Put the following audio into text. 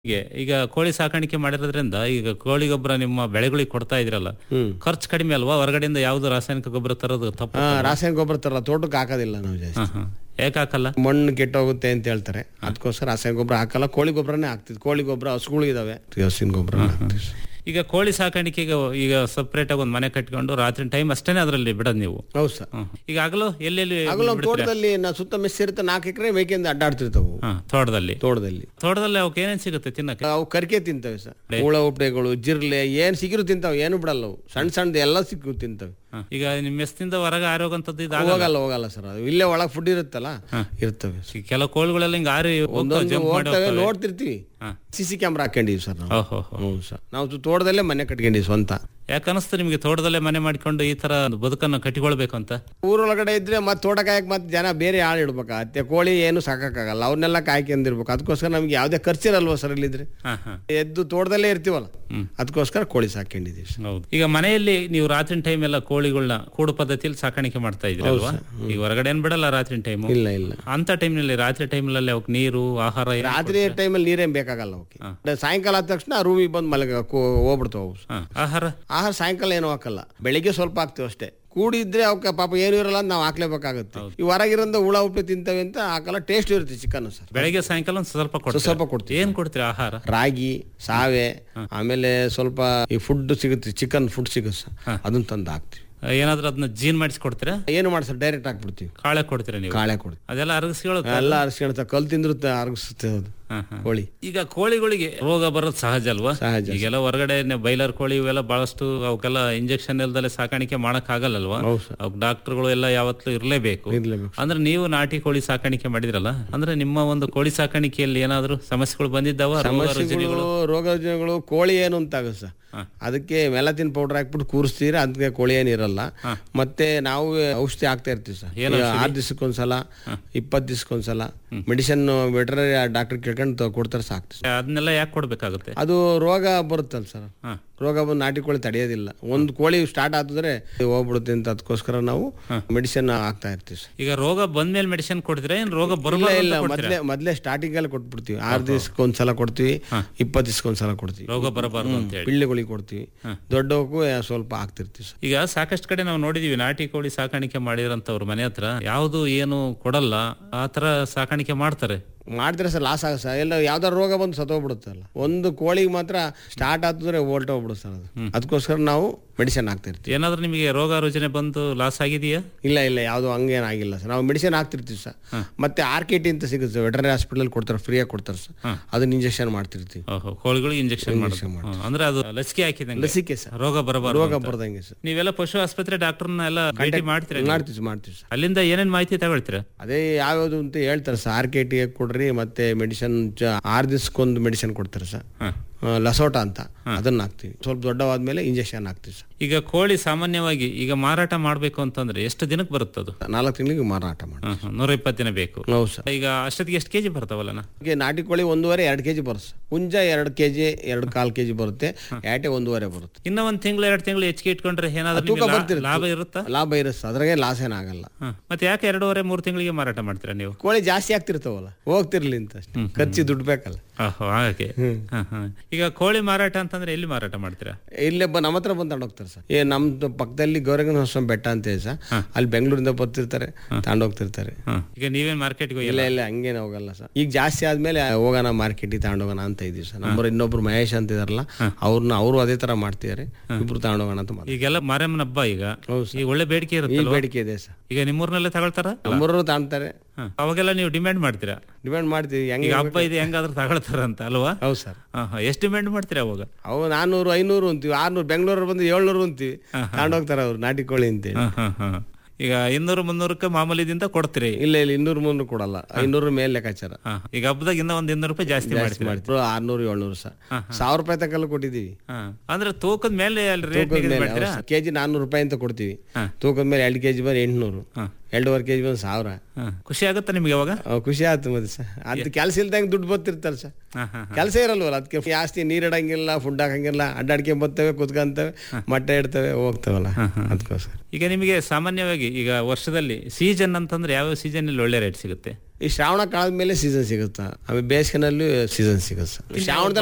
ಹೀಗೆ ಈಗ ಕೋಳಿ ಸಾಕಾಣಿಕೆ ಮಾಡಿರೋದ್ರಿಂದ ಈಗ ಕೋಳಿ ಗೊಬ್ಬರ ನಿಮ್ಮ ಬೆಳೆಗಳಿಗೆ ಕೊಡ್ತಾ ಇದ್ರಲ್ಲ ಖರ್ಚು ಕಡಿಮೆ ಅಲ್ವಾ ಹೊರಗಡೆಯಿಂದ ಯಾವ್ದು ರಾಸಾಯನಿಕ ಗೊಬ್ಬರ ತರೋದು ತಪ್ಪು ಆ, ರಾಸಾಯನಿಕ ಗೊಬ್ಬರ ತರಲ್ಲ ತೋಟಕ್ಕೆ ಹಾಕೋದಿಲ್ಲ ನಾವು ಜಾಸ್ತಿ ಹಾ, ಹಾ. ಯಾಕೆ ಹಾಕಲ್ಲ ಮಣ್ಣು ಕೆಟ್ಟೋಗುತ್ತೆ ಅಂತ ಹೇಳ್ತಾರೆ ಅದಕ್ಕೋಸ್ಕರ ರಾಸಾಯನಿಕ ಗೊಬ್ಬರ ಹಾಕಲ್ಲ ಕೋಳಿ ಗೊಬ್ಬರನೇ ಹಾಕ್ತಿದ್ವಿ ಕೋಳಿ ಗೊಬ್ಬರ ಹಸುಗಳು ಇದಾವೆ ಹಸಿನ ಗೊಬ್ಬರ ಹಾಕ್ತಿವಿ ಈಗ ಕೋಳಿ ಸಾಕಾಣಿಕೆಗೆ ಈಗ ಸಪ್ರೇಟ್ ಆಗಿ ಒಂದು ಮನೆ ಕಟ್ಕೊಂಡು ರಾತ್ರಿ ಟೈಮ್ ಅಷ್ಟೇನೆ ಅದರಲ್ಲಿ ಬಿಡೋದು ನೀವು ಹೌದು ಸರ್ ಹ್ಮ್. ಈಗ ಆಗಲೂ ಎಲ್ಲೆಲ್ಲಿ ಆಗಲೂ ನಮ್ಮ ತೋಟದಲ್ಲಿ ನಾ ಸುತ್ತ ಮೆಸ್ ಇರುತ್ತೆ ನಾಲ್ಕು ಎಕರೆ ಮೇಕೆಂದ ಅಡ್ಡಾಡ್ತಿರ್ತಾವು ಹಾ, ತೋಟದಲ್ಲಿ ತೋಟದಲ್ಲಿ ತೋಟದಲ್ಲಿ ಅವಕ್ಕೆ ಏನೇನ್ ಸಿಗುತ್ತೆ ತಿನ್ನಕ್ಕೆ ಅವು ಕರ್ಕೆ ತಿಂತವೆ ಸರ್ ಹುಳ ಉಪ್ಡೆಗಳು ಜಿರ್ಲೆ ಏನ್ ಸಿಗಿರು ತಿಂತಾವೆ ಏನು ಬಿಡಲ್ಲ ಅವು ಸಣ್ಣ ಸಣ್ಣದು ಎಲ್ಲ ಸಿಕ್ಕು ತಿಂತವೆ ಹಾ. ಈಗ ನಿಮ್ಮ ಮೆಸ್ತಿಂದ ಹೊರಗೆ ಆರೋಗಂತದ್ದು ಇದು ಹೋಗಲ್ಲ ಹೋಗಲ್ಲ ಸರ್ ಅದು ಇಲ್ಲೇ ಒಳಗೆ ಫುಡ್ ಇರುತ್ತಲ್ಲ ಇರ್ತವೆ ಈಗ ಕೆಲವು ಕೋಳಿಗಳೆಲ್ಲ ಹಿಂಗ ಆರಿ ಹೋಗ್ತಾವೆ, ಒಂದೊಂದು jump ಮಾಡಿ ಹೋಗ್ತವೆ ಹೋಗ್ತವೆ. ನೋಡ್ತಿರ್ತೀವಿ ಹಾ. ಸಿ ಸಿ ಕ್ಯಾಮ್ರಾ ಹಾಕೊಂಡಿವಿ ಸರ್ ನಾವು ಓಹೋ ಹೋ. ಹ್ಞೂ ಸರ್ ನಾವು ತೋಟದಲ್ಲೇ ಮನೆ ಕಟ್ಕೊಂಡಿವಿ ಸ್ವಂತ ಯಾಕೆ ಅನಿಸ್ತು ನಿಮಗೆ ತೋಟದಲ್ಲೇ ಮನೆ ಮಾಡ್ಕೊಂಡು ಈ ತರ ಒಂದು ಬದುಕನ್ನು ಕಟ್ಟಿಕೊಳ್ಬೇಕು ಅಂತ ಊರೊಳಗಡೆ ಇದ್ರೆ ಮತ್ತೆ ತೋಟ ಕಾಯಕ್ ಮತ್ತೆ ಜನ ಬೇರೆ ಆಳು ಇಡ್ಬೇಕಾಗತ್ತೆ ಕೋಳಿ ಏನು ಸಾಕಾಗಲ್ಲ ಅವ್ರನ್ನೆಲ್ಲ ಕಾಯ್ಕೊಂಡಿರ್ಬೇಕು ಅದಕ್ಕೋಸ್ಕರ ನಮ್ಗೆ ಯಾವುದೇ ಖರ್ಚಿರಲ್ವ ಸರ್ ಇಲ್ಲಿದ್ರೆ ಹಾ ಹಾ ಎದ್ದು ತೋಟದಲ್ಲೇ ಇರ್ತೀವಲ್ಲ ಅದಕ್ಕೋಸ್ಕರ ಕೋಳಿ ಸಾಕೊಂಡಿದೀವಿ ಸರ್ ಹೌದು ಈಗ ಮನೆಯಲ್ಲಿ ನೀವು ರಾತ್ರಿ ಟೈಮ್ ಎಲ್ಲ ಕೋಳಿಗಳನ್ನ ಕೂಡು ಪದ್ಧತಿಯಲ್ಲಿ ಸಾಕಾಣಿಕೆ ಮಾಡ್ತಾ ಇದ್ರಿ ಅಲ್ವಾ ಈಗ ಹೊರಗಡೆ ಏನ್ ಬಿಡಲ್ಲ ರಾತ್ರಿ ಟೈಮು ಇಲ್ಲ ಇಲ್ಲ ಅಂತ ಟೈಮ್ನಲ್ಲಿ ರಾತ್ರಿ ಟೈಮ್ನಲ್ಲಿ ಅವಕ್ಕೆ ನೀರು ಆಹಾರ ಏನ್- ರಾತ್ರಿ ಟೈಮಲ್ಲಿ ನೀರೇನ್ ಬೇಕಾಗಲ್ಲ ಅವಕ್ಕೆ ಸಾಯಂಕಾಲ ಆದ ತಕ್ಷಣ ರೂಮಿಗೆ ಬಂದು ಮಲಗ ಹೋಗ್ಬಿಡ್ತಾವ ಅವು ಹಾ, ಆಹಾರ ಆಹಾರ ಸಾಯಂಕಾಲ ಏನು ಹಾಕಲ್ಲ ಬೆಳಿಗ್ಗೆ ಸ್ವಲ್ಪ ಹಾಕ್ತೀವಿ ಅಷ್ಟೇ ಕೂಡಿದ್ರೆ ಅವಕ್ಕೆ ಪಾಪ ಏನು ಇರಲ್ಲ ಅಂತ ನಾವು ಹಾಕ್ಲೇಬೇಕಾಗುತ್ತೆ ಈ ಹೊರಗಿರಂದ ಹುಳ ಉಪ್ಪೆ ತಿಂತವೆ ಅಂತ ಹಾಕಲ್ಲ ಟೇಸ್ಟ್ ಇರುತ್ತೆ ಚಿಕನ್ ಸರ್ ಬೆಳಗ್ಗೆ ಸಾಯಂಕಾಲ ಒಂದ್ ಸ್ವಲ್ಪ ಕೊಡ್ತೀರಾ ಸ್ವಲ್ಪ ಕೊಡ್ತೀವಿ ಏನ್ ಕೊಡ್ತೀರಾ ಆಹಾರ ರಾಗಿ ಸಾವೆ ಆಮೇಲೆ ಸ್ವಲ್ಪ ಈ ಫುಡ್ ಸಿಗುತ್ತೆ ಚಿಕನ್ ಫುಡ್ ಸಿಗುತ್ತೆ ಸರ್ ಅದನ್ನ ತಂದು ಹಾಕ್ತಿವಿ ಏನಾದ್ರೂ ಅದನ್ನ ಜೀನ್ ಮಾಡಿಸಿ ಕೊಡ್ತೀರಾ ಏನು ಮಾಡಿ ಸರ್ ಡೈರೆಕ್ಟ್ ಹಾಕ್ಬಿಡ್ತೀವಿ ಕಾಳೆ ಕೊಡ್ತೀರಾ ನೀವು ಕಾಳೆ ಕೊಡ್ತೀವಿ ಅದೆಲ್ಲ ಅರಗಿಸ್ಕೊಳ್ಳೋದು ಎಲ್ಲ ಅರಸ್ಕೊಳ್ತಾ ಕಲ್ ತಿಂದ್ರು ಅರಗಿಸುತ್ತೆ ಅದು ಹಾ, ಹಾ. ಕೋಳಿ ಈಗ ಕೋಳಿಗಳಿಗೆ ರೋಗ ಬರೋದು ಸಹಜ ಅಲ್ವಾ ಸಹಜ. ಈಗೆಲ್ಲ ಹೊರಗಡೆ ಬೈಲರ್ ಕೋಳಿ ಇವೆಲ್ಲ ಬಹಳಷ್ಟು ಅವಕ್ಕೆಲ್ಲ ಇಂಜೆಕ್ಷನ್ ಇಲ್ದಲೆ ಸಾಕಾಣಿಕೆ ಮಾಡಕ್ ಆಗಲ್ಲಲ್ವಾ ಹೌದು ಸರ್. ಅವಕ್ ಡಾಕ್ಟರ್ಗಳು ಎಲ್ಲ ಯಾವತ್ತೂ ಇರ್ಲೇಬೇಕು ಇರ್ಲೇಬೇಕು. ಅಂದ್ರೆ ನೀವು ನಾಟಿ ಕೋಳಿ ಸಾಕಾಣಿಕೆ ಮಾಡಿದ್ರಲ್ಲ ಅಂದ್ರೆ ನಿಮ್ಮ ಒಂದು ಕೋಳಿ ಸಾಕಾಣಿಕೆಯಲ್ಲಿ ಏನಾದ್ರು ಸಮಸ್ಯೆಗಳು ಬಂದಿದ್ದಾವ ರೋಗ ರುಜಿನಗಳು ಸಮಸ್ಯೆಗಳು ರೋಗ ರುಜಿನಗಳು ಕೋಳಿ ಏನು ಅಂತ ಆಗುತ್ತೆ ಸರ್ ಅದಕ್ಕೆ ಮೆಲತಿನ್ ಪೌಡರ್ ಹಾಕ್ಬಿಟ್ಟು ಕೂರಿಸ್ತೀರ ಅದಕ್ಕೆ ಕೋಳಿ ಏನಿರಲ್ಲ ಮತ್ತೆ ನಾವು ಔಷಧಿ ಹಾಕ್ತಾ ಇರ್ತೀವಿ ಸರ್ ಏನು ಈಗ ಆರು ದಿವಸಕ್ಕೊಂದ್ಸಲ ಇಪ್ಪತ್ತು ದಿವಸಕ್ಕೊಂದ್ಸಲ ಮೆಡಿಸಿನ್ ವೆಟರರಿ ಡಾಕ್ಟರ್ ಕೇಳ್ಕೊಂಡು ತ- ಕೊಡ್ತಾರೆ ಸಾಕ್ತೀವಿ ಸರ್. ಅದನ್ನೆಲ್ಲ ಯಾಕೆ ಕೊಡ್ಬೇಕಾಗುತ್ತೆ ಅದು ರೋಗ ಬರುತ್ತಲ್ಲ ಸರ್ ಹಾ. ರೋಗ ಬಂದು ನಾಟಿ ಕೋಳಿ ತಡೆಯೋದಿಲ್ಲ ಒಂದು ಕೋಳಿ ಸ್ಟಾರ್ಟ್ ಆದ್ರೆ ಹೋಗ್ಬಿಡುತ್ತೆ ಅಂತ ಅದಕ್ಕೋಸ್ಕರ ನಾವು ಮೆಡಿಸಿನ್ ಹಾಕ್ತಾ ಇರ್ತೀವಿ ಸರ್. ಈಗ ರೋಗ ಬಂದ್ಮೇಲೆ ಮೆಡಿಸಿನ್ ಕೊಡ್ತೀರಾ ಏನ್ ರೋಗ ಇಲ್ಲ ಬರಬಾರ್ದು ಇಲ್ಲ ಅಂತ ಕೊಡ್ತೀರಾ? ಮೊದ್ಲೇ ಮೊದ್ಲೇ ಸ್ಟಾರ್ಟಿಂಗ್ ಅಲ್ಲಿ ಕೊಟ್ಬಿಡ್ತೀವಿ ಆರು ದಿವಸಕ್ಕೆ ಒಂದ್ಸಲ ಕೊಡ್ತೀವಿ ಇಪ್ಪತ್ತು ದಿವಸಕ್ಕೆ ಒಂದ್ಸಲ ಕೊಡ್ತೀವಿ ರೋಗ ಬರಬಾರ್ದು ಅಂತ ಹೇಳಿ ಪಿಳ್ಳೆಗಳಿಗೆ ಕೊಡ್ತೀವಿ ದೊಡ್ಡವಕ್ಕೂ ಸ್ವಲ್ಪ ಹಾಕ್ತಿರ್ತೀವಿ ಸರ್ ಈಗ ಸಾಕಷ್ಟು ಕಡೆ ನಾವು ನೋಡಿದೀವಿ ನಾಟಿ ಕೋಳಿ ಸಾಕಾಣಿಕೆ ಮಾಡಿರೋಂಥವ್ರ ಮನೆ ಹತ್ರ ಯಾವುದು ಏನು ಕೊಡಲ್ಲ ಆ ತರ ಸಾಕಾಣಿಕೆ ಮಾಡ್ತಾರೆ ಮಾಡಿದ್ರೆ ಸರ್ ಲಾಸ್ ಆಗ ಸರ್ ಎಲ್ಲ ಯಾವ್ದಾರು ರೋಗ ಬಂದು ಸತ್ತೋಗ್ಬಿಡುತ್ತಲ್ಲ ಒಂದು ಕೋಳಿಗೆ ಮಾತ್ರ ಸ್ಟಾರ್ಟ್ ಆದ್ರೆ ಹೋಗ್ಬಿಡುತ್ತೆ ಸರ್ ಅದು ಅದಕ್ಕೋಸ್ಕರ ನಾವು ಮೆಡಿಸಿನ್ ಹಾಕ್ತಾ ಇರ್ತೀವಿ ಏನಾದ್ರೂ ನಿಮಗೆ ರೋಗ ರುಜಿನ ಬಂದು ಲಾಸ್ ಆಗಿದೆಯಾ ಇಲ್ಲ ಇಲ್ಲ ಯಾವುದು ಹಂಗೇನಾಗಿಲ್ಲ ಸರ್ ನಾವು ಮೆಡಿಸಿನ್ ಹಾಕ್ತಿರ್ತೀವಿ ಸರ್ ಮತ್ತೆ ಆರ್ ಕೆ ಟಿ ಅಂತ ಸಿಗುತ್ತೆ ಸರ್ ವೆಟರ್ನರಿ ಹಾಸ್ಪಿಟಲ್ ಕೊಡ್ತಾರೆ ಫ್ರೀಯಾಗಿ ಕೊಡ್ತಾರೆ ಸರ್ ಅದನ್ನ ಇಂಜೆಕ್ಷನ್ ಮಾಡ್ತಿರ್ತೀವಿ ಓಹೋ ಕೋಳಿಗಳಿಗೆ ಇಂಜೆಕ್ಷನ್ ಮಾಡೋದು ಹ್ಮ್. ಅಂದ್ರೆ ಅದು ಲಸಿಕೆ ಹಾಕಿದಂಗೆ ಲಸಿಕೆ ಸರ್ ರೋಗ ಬರಬಾರ್ದು ರೋಗ ಅಂತ. ಬರ್ದಂಗೆ ಸರ್ ನೀವೆಲ್ಲ ಪಶು ಆಸ್ಪತ್ರೆ ಡಾಕ್ಟರ್ನ ಎಲ್ಲ ಭೇಟಿ ಮಾಡ್ತೀರಾ ನೀವು? ಮಾಡ್ತೀವಿ ಮಾಡ್ತೀವಿ ಸರ್ ಅಲ್ಲಿಂದ ಏನೇನ್ ಮಾಹಿತಿ ತಗೊಳ್ತೀರಾ ಅದೇ ಯಾವ್ಯಾವುದು ಅಂತ ಹೇಳ್ತಾರೆ ಸರ್ ಆರ್ ಕೆ ಟಿ ಕೊಡ್ರಿ ಮತ್ತೆ ಮೆಡಿಸಿನ್ ಆರು ದಿವ್ಸಕ್ಕೊಂದು ಮೆಡಿಸಿನ್ ಕೊಡ್ತಾರೆ ಸರ್ ಹ. ಆ, ಲಸೋಟ ಅಂತ ಅದನ್ನ ಹಾಕ್ತಿವಿ ಸ್ವಲ್ಪ ದೊಡ್ಡವಾದ್ಮೇಲೆ ಇಂಜೆಕ್ಷನ್ ಹಾಕ್ತಿವಿ ಸರ್ ಈಗ ಕೋಳಿ ಸಾಮಾನ್ಯವಾಗಿ ಈಗ ಮಾರಾಟ ಮಾಡ್ಬೇಕು ಅಂತಂದ್ರೆ ಎಷ್ಟು ದಿನಕ್ಕೆ ಬರುತ್ತದು ನಾಲ್ಕು ತಿಂಗಳಿಗೆ ಮಾರಾಟ ಮಾಡಿ ಹ್ಮ್, ಹ್ಮ್. ನೂರ ಇಪ್ಪತ್ತು ದಿನ ಬೇಕು ಹೌದು ಸರ್ ಈಗ ಅಷ್ಟೊತ್ತಿಗೆ ಎಷ್ಟು ಕೆಜಿ ಬರ್ತಾವಲ್ಲನ ಹಾಗೆ ನಾಟಿ ಕೋಳಿ ಒಂದೂವರೆ ಎರಡು ಕೆಜಿ ಬರುತ್ತೆ ಸರ್. ಹುಂಜ ಎರಡು ಕೆಜಿ ಎರಡು ಕಾಲು ಕೆಜಿ ಬರುತ್ತೆ ಯಾಟೆ ಒಂದೂವರೆ ಬರುತ್ತೆ ಇನ್ನ ಒಂದ್ ತಿಂಗಳು ಎರಡು ತಿಂಗಳು ಹೆಚ್ಚಿಗೆ ಇಟ್ಕೊಂಡ್ರೆ ಏನಾದ್ರೂ ತೂಕ ನಿಮ್ಗೆ ಲಾ- ಬರ್ತಿರುತ್ತೆ. ಲಾಭ ಇರುತ್ತಾ ಲಾಭ ಇರುತ್ತೆ ಸರ್. ಅದ್ರಾಗೆ ಲಾಸ್ ಏನಾಗಲ್ಲ ಹ್ಮ್. ಮತ್ತೆ ಯಾಕೆ ಎರಡೂವರೆ ಮೂರು ತಿಂಗಳಿಗೆ ಮಾರಾಟ ಮಾಡ್ತೀರಾ ನೀವು ಕೋಳಿ ಜಾಸ್ತಿ ಆಗ್ತಿರ್ತಾವಲ್ಲ ಹೋಗ್ತಿರ್ಲಿ ಅಂತ ಅಷ್ಟೇ ಖರ್ಚು ದುಡ್ಡು ಬೇಕಲ್ಲ ಓಹೋ ಹಾಗೆ ಹ, ಹ. ಈಗ ಕೋಳಿ ಮಾರಾಟ ಅಂತಂದ್ರೆ ಎಲ್ಲಿ ಮಾರಾಟ ಮಾಡ್ತೀರಾ ಇಲ್ಲೇ ಬ ನಮ್ಮ ಹತ್ರ ಬಂದು ತಗೊಂಡೋಗ್ತಾರೆ ಸರ್ ಏ ನಮ್ದು ಪಕ್ಕದಲ್ಲಿ ಗೌರಗನ ಹೊಸ ಬೆಟ್ಟ ಅಂತ ಇದೆ ಸರ್ ಅಲ್ಲಿ ಬೆಂಗಳೂರಿಂದ ಬರ್ತಿರ್ತಾರೆ ತಗೊಂಡೋಗ್ತಿರ್ತಾರೆ ಹ. ಈಗ ನೀವೇನ್ ಮಾರ್ಕೆಟ್ಗೆ ಹೋಗಿಲ್ಲ ಇಲ್ಲ ಇಲ್ಲ ಹಂಗೇನು ಹೋಗಲ್ಲ ಸರ್ ಈಗ ಜಾಸ್ತಿ ಆದ್ಮೇಲೆ ಹೋಗೋಣ ಮಾರ್ಕೆಟಿಗೆ ತಗೊಂಡೋಗೋಣ ಅಂತ ಇದೀವಿ ಸರ್ ನಮ್ಮರು ಇನ್ನೊಬ್ರು ಮಹೇಶ್ ಅಂತ ಇದಾರಲ್ಲ ಅವ್ರನ್ನ ಅವರು ಅದೇ ತರ ಮಾಡ್ತಿದ್ದಾರೆ ಇಬ್ರು ತಗೊಂಡೋಗೋಣ ಅಂತ ಮಾಡ್ತಾರೆ ಈಗೆಲ್ಲ ಮಾರಮ್ಮನ ಹಬ್ಬ ಈಗ ಹೌದು ಈಗ ಒಳ್ಳೆ ಬೇಡಿಕೆ ಈ ಇರುತ್ತೆ ಬೇಡಿಕೆ ಇದೆ ಸರ್ ಈಗ ನಿಮ್ಮೂರ್ನಲ್ಲೇ ತಗೊಳ್ತಾರ ನಮ್ಮರು ತಾಣ್ತಾರೆ ಹ. ಅವಾಗೆಲ್ಲ ನೀವು ಡಿಮ್ಯಾಂಡ್ ಮಾಡ್ತೀರಾ ಡಿಮ್ಯಾಂಡ್ ಮಾಡ್ತೀವಿ ಹೆಂಗೆ ಈಗ ಹಬ್ಬ ಇದೆ ಹೆಂಗಾದ್ರೂ ತಗೊಳ್ತಾರಂತ ಅಲ್ವಾ ಹೌದು ಸರ್ ಹ, ಹ. ಎಷ್ಟು ಡಿಮ್ಯಾಂಡ್ ಮಾಡ್ತೀರಾ ಅವಾಗ ಅವು ನಾನ್ನೂರು ಐನೂರು ಅಂತೀವಿ ಆರ್ನೂರು ಬೆಂಗಳೂರು ಬಂದು ಏಳ್ನೂರು ಅಂತೀವಿ ತಗೊಂಡೋಗ್ತಾರೆ ಅವ್ರು ನಾಟಿ ಕೋಳಿ ಅಂತೇಳಿ ಹ, ಹ, ಹ. ಈಗ ಇನ್ನೂರು ಮುನ್ನೂರಕ್ಕೆ ಮಾಮೂಲಿದಿಂದ ಕೊಡ್ತೀರಿ ಇಲ್ಲ ಇಲ್ಲ ಇನ್ನೂರು ಮುನ್ನೂರು ಕೊಡಲ್ಲ ಐನೂರು ಮೇಲೆ ಲೆಕ್ಕಾಚಾರ ಹ. ಈಗ ಹಬ್ಬದಾಗ ಇನ್ನೂ ಒಂದ್ ಇನ್ನೂರು ರೂಪಾಯಿ ಜಾಸ್ತಿ ಮಾಡ್ತೀರಾ ಮಾಡ್ತೀವಿ ಆರ್ನೂರು ಏಳ್ನೂರು ಸರ್ ಸಾವಿರ ರೂಪಾಯಿ ತನಕ ಕೊಟ್ಟಿದ್ದೀವಿ ಹ. ಅಂದ್ರೆ ತೂಕದ ಮೇಲೆ ಅಲ್ಲಿ ರೇಟ್ ನಿಗದಿ ಮಾಡ್ತೀರಾ ಕೆಜಿ ನಾನ್ನೂರು ರೂಪಾಯಿ ಅಂತ ಕೊಡ್ತೀವಿ ತೂಕದ ಮೇಲೆ ಎರಡು ಕೆಜಿ ಬಂದು ಎಂಟ್ನೂರು ಎರಡೂವರೆ ಕೆಜಿ ಬಂದು ಸಾವಿರ ಹ. ಖುಷಿ ಆಗುತ್ತಾ ನಿಮ್ಗೆ ಅವಾಗ ಅವ್ ಖುಷಿ ಆಯ್ತು ಮತ್ತೆ ಸರ್ ಅದು ಕೆಲಸ ಇಲ್ದಂಗೆ ದುಡ್ಡು ಬರ್ತಿರ್ತಾರೆ ಸರ್ ಹ, ಹ, ಕೆಲಸ ಇರಲ್ವಲ್ಲ ಅದಕ್ಕೆ ಜಾಸ್ತಿ ನೀರು ಇಡಂಗಿಲ್ಲ ಫುಡ್ ಹಾಕಂಗಿಲ್ಲ ಅಡ್ಡಾಡ್ಕೊಂಡ್ ಬರ್ತವೆ ಕುತ್ಕೊಂತವೆ ಮೊಟ್ಟೆ ಇಡ್ತವೆ ಹೋಗ್ತವಲ್ಲ ಅದಕ್ಕೋಸ್ಕರ ಈಗ ನಿಮಗೆ ಸಾಮಾನ್ಯವಾಗಿ ಈಗ ವರ್ಷದಲ್ಲಿ ಸೀಸನ್ ಅಂತಂದ್ರೆ ಯಾವ ಸೀಸನ್ ಅಲ್ಲಿ ಒಳ್ಳೆ ರೇಟ್ ಸಿಗುತ್ತೆ ಈ ಶ್ರಾವಣ ಕಾಲದ ಮೇಲೆ ಸೀಸನ್ ಸಿಗುತ್ತೆ ಆಮೇಲೆ ಬೇಸಿಗೆನಲ್ಲಿ ಸೀಸನ್ ಸಿಗುತ್ತೆ ಸರ್ ಶ್ರಾವಣದಲ್ಲಿ